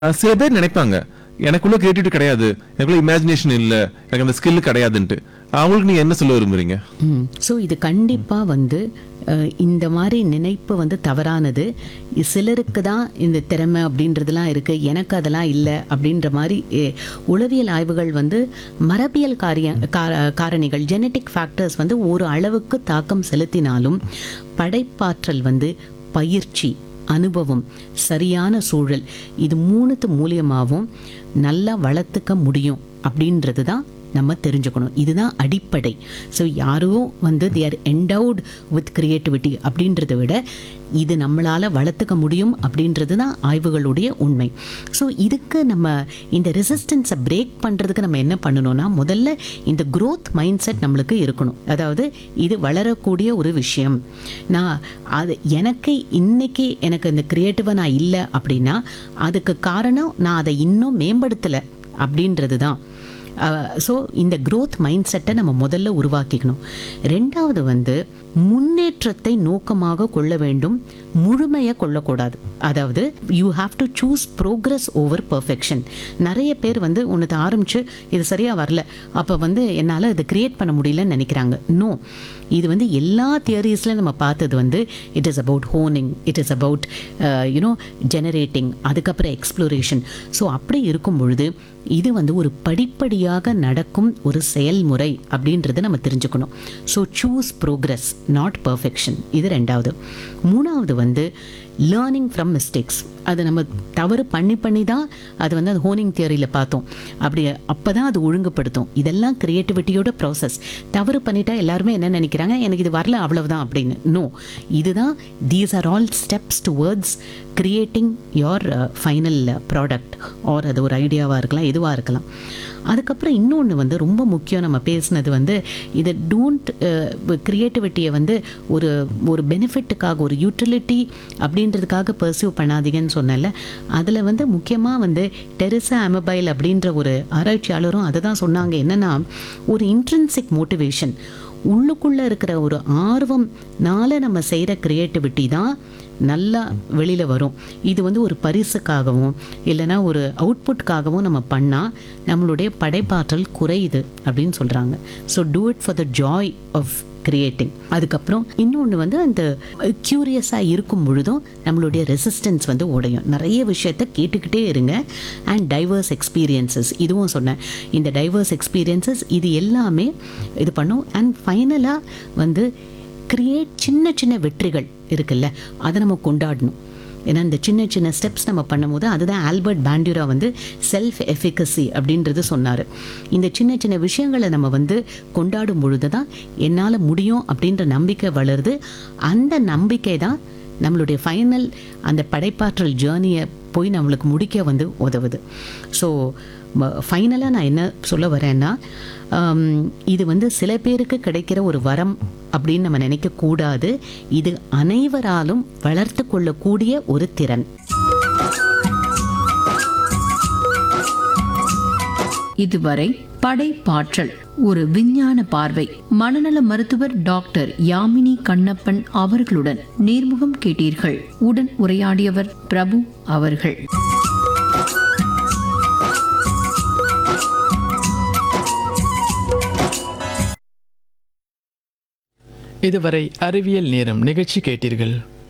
அஹ் சில பேர் நினைப்பாங்க எனக்குள்ள கிரியேட்டிவிட்டி கிடையாது எனக்குள்ள இமேஜினேஷன் இல்ல எனக்கு அந்த ஸ்கில் கிடையாதுன்ட்டு அவங்களுக்கு நீங்க என்ன சொல்ல விரும்புறீங்க ஸோ இது கண்டிப்பாக வந்து அஹ், இந்த மாதிரி நினைப்பு வந்து தவறானது இ- சிலருக்கு தான் இந்த திறமை அப்படின்றதெல்லாம் இருக்குது எனக்கு அதெல்லாம் இல்லை அப்படின்ற மாதிரி எ- உளவியல் ஆய்வுகள் வந்து மரபியல் காரிய கா- காரணிகள் ஜெனட்டிக் ஃபேக்டர்ஸ் வந்து ஒரு அளவுக்கு தாக்கம் செலுத்தினாலும் படைப்பாற்றல் வந்து பயிற்சி அனுபவம் சரியான சூழல் இது மூணுத்து மூலியமாகவும் நல்லா வளர்த்துக்க முடியும் அப்படின்றது தான் நம்ம தெரிஞ்சுக்கணும் இதுதான் அடிப்படை ஸோ யாரோ வந்து they are endowed with creativity அப்படின்றத விட இது நம்மளால் வளர்த்துக்க முடியும் அப்படின்றது தான் ஆய்வுகளுடைய உண்மை ஸோ இதுக்கு நம்ம இந்த ரெசிஸ்டன்ஸை பிரேக் பண்ணுறதுக்கு நம்ம என்ன பண்ணணும்னா முதல்ல இந்த growth மைண்ட் செட் நம்மளுக்கு இருக்கணும் அதாவது இது வளரக்கூடிய ஒரு விஷயம் நான் அது எனக்கு இன்னைக்கு எனக்கு இந்த க்ரியேட்டிவாக நான் இல்லை அப்படின்னா அதுக்கு காரணம் நான் அதை இன்னும் மேம்படுத்தலை அப்படின்றது தான் ஸோ இந்த growth மைண்ட் செட்டை நம்ம முதல்ல உருவாக்கிக்கணும் ரெண்டாவது வந்து முன்னேற்றத்தை நோக்கமாக கொள்ள வேண்டும் முழுமையாக கொள்ளக்கூடாது அதாவது you have to choose progress over perfection நிறைய பேர் வந்து ஒன்று ஆரம்பிச்சு இது சரியாக வரல அப்போ வந்து என்னால் அதை கிரியேட் பண்ண முடியலன்னு நினைக்கிறாங்க நோ இது வந்து எல்லா தியரிஸ்ல நம்ம பார்த்தது வந்து it is about honing it is about you know generating அதுக்கப்புறம் எக்ஸ்ப்ளோரேஷன் ஸோ அப்படி இருக்கும் பொழுது இது வந்து ஒரு படிப்படியாக நடக்கும் ஒரு செயல்முறை அப்படின்றத நம்ம தெரிஞ்சுக்கணும் so choose progress not perfection இது ரெண்டாவது மூணாவது வந்து லேர்னிங் ஃப்ரம் மிஸ்டேக்ஸ் அது நம்ம தவறு பண்ணி பண்ணி தான் அது வந்து அந்த ஹோனிங் தியரியில் பார்த்தோம் அப்படி அப்போ தான் அது ஒழுங்குபடுத்தும் இதெல்லாம் க்ரியேட்டிவிட்டியோட ப்ராசஸ் தவறு பண்ணிட்டா எல்லாருமே என்ன நினைக்கிறாங்க எனக்கு இது வரல அவ்வளவுதான் அப்படின்னு நோ இதுதான் these are all steps towards creating your final product or அது ஒரு ஐடியாவாக இருக்கலாம் எதுவாக இருக்கலாம் அதுக்கப்புறம் இன்னொன்று வந்து ரொம்ப முக்கியம் நம்ம பேசுனது வந்து இதை டோன்ட் க்ரியேட்டிவிட்டியை வந்து ஒரு ஒரு பெனிஃபிட்டுக்காக ஒரு யூட்டிலிட்டி அப்படின்றதுக்காக பர்சியூ பண்ணாதீங்கன்னு சொன்னேன்ல அதில் வந்து முக்கியமாக வந்து டெரிசா அமபைல் அப்படின்ற ஒரு ஆராய்ச்சியாளரும் அதை தான் சொன்னாங்க என்னென்னா ஒரு இன்ட்ரென்சிக் மோட்டிவேஷன் உள்ளுக்குள்ளே இருக்கிற ஒரு ஆர்வம்னால நம்ம செய்கிற க்ரியேட்டிவிட்டி தான் நல்லா வெளியில் வரும் இது வந்து ஒரு பரிசுக்காகவும் இல்லைன்னா ஒரு அவுட்புட்காகவும் நம்ம பண்ணால் நம்மளுடைய படைப்பாற்றல் குறையுது அப்படின்னு சொல்கிறாங்க so do it for the joy of creating அதுக்கப்புறம் இன்னொன்று வந்து அந்த க்யூரியஸாக இருக்கும் பொழுதும் நம்மளுடைய ரெசிஸ்டன்ஸ் வந்து உடையும் நிறைய விஷயத்த கேட்டுக்கிட்டே இருங்க அண்ட் டைவர்ஸ் எக்ஸ்பீரியன்சஸ் இதுவும் சொன்னேன் இந்த டைவர்ஸ் எக்ஸ்பீரியன்சஸ் இது எல்லாமே இது பண்ணும் அண்ட் ஃபைனலாக வந்து கிரியேட் சின்ன சின்ன வெற்றிகள் இருக்குல்ல அதை நம்ம கொண்டாடணும் ஏன்னா இந்த சின்ன சின்ன ஸ்டெப்ஸ் நம்ம பண்ணும்போது அதுதான் ஆல்பர்ட் பாண்டியூரா வந்து செல்ஃப் எஃபிகசி அப்படின்றது சொன்னார் இந்த சின்ன சின்ன விஷயங்களை நம்ம வந்து கொண்டாடும் பொழுது தான் என்னால் முடியும் அப்படின்ற நம்பிக்கை வளருது அந்த நம்பிக்கை தான் நம்மளுடைய ஃபைனல் அந்த படைப்பாற்றல் ஜேர்னியை போய் நம்மளுக்கு முடிக்க வந்து உதவுது ஸோ ஃபைனலாக நான் என்ன சொல்ல வரேன்னா ஆம், இது வந்து சில பேருக்கு கிடைக்கிற ஒரு வரம் அப்படின்னு நம்ம நினைக்கக்கூடாது இது அனைவராலும் வளர்த்து கொள்ளக்கூடிய ஒரு திறன் இதுவரை படைப்பாற்றல் ஒரு விஞ்ஞான பார்வை மனநல மருத்துவர் டாக்டர் யாமினி கண்ணப்பன் அவர்களுடன் நேர்முகம் கேட்டீர்கள் உடன் உரையாடியவர் பிரபு அவர்கள் இதுவரை அறிவியல் நேரம் நிகழ்ச்சி கேட்டீர்கள்